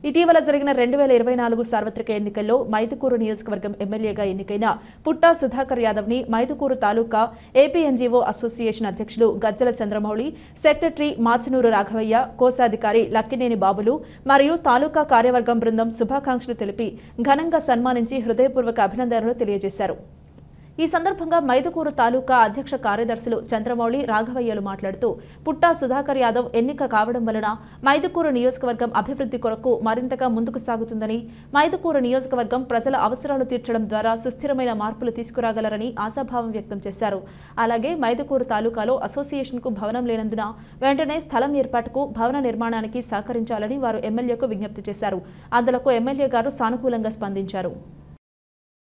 ఇటీవల జరిగిన రెండు వేల ఇరవై నాలుగు సార్వత్రిక ఎన్నికల్లో మైదుకూరు నియోజకవర్గం ఎమ్మెల్యేగా ఎన్నికైన పుట్టా సుధాకర్ యాదవ్ ని మైదుకూరు తాలూకా ఏపీఎన్జీఓ అసోసియేషన్ అధ్యక్షులు గజ్జల చంద్రమౌళి సెక్రటరీ మాచనూరు రాఘవయ్య కోశాధికారి లక్కినేని బాబులు మరియు తాలూకా కార్యవర్గం బృందం శుభాకాంక్షలు తెలిపి ఘనంగా సన్మానించి హృదయపూర్వక అభినందనలు తెలియజేశారు ఈ సందర్భంగా మైదుకూరు తాలూకా అధ్యక్ష కార్యదర్శులు చంద్రమౌళి రాఘవయ్యలు మాట్లాడుతూ పుట్టా సుధాకర్ యాదవ్ ఎన్నిక కావడం వలన మైదుకూరు నియోజకవర్గం అభివృద్ధి కొరకు మరింతగా ముందుకు సాగుతుందని మైదుకూరు నియోజకవర్గం ప్రజల అవసరాలు తీర్చడం ద్వారా సుస్థిరమైన మార్పులు తీసుకురాగలరని ఆశాభావం వ్యక్తం చేశారు అలాగే మైదుకూరు తాలూకాలో అసోసియేషన్కు భవనం లేనందున వెంటనే స్థలం ఏర్పాటుకు భవన నిర్మాణానికి సహకరించాలని వారు ఎమ్మెల్యేకు విజ్ఞప్తి చేశారు అందులకు ఎమ్మెల్యే గారు సానుకూలంగా స్పందించారు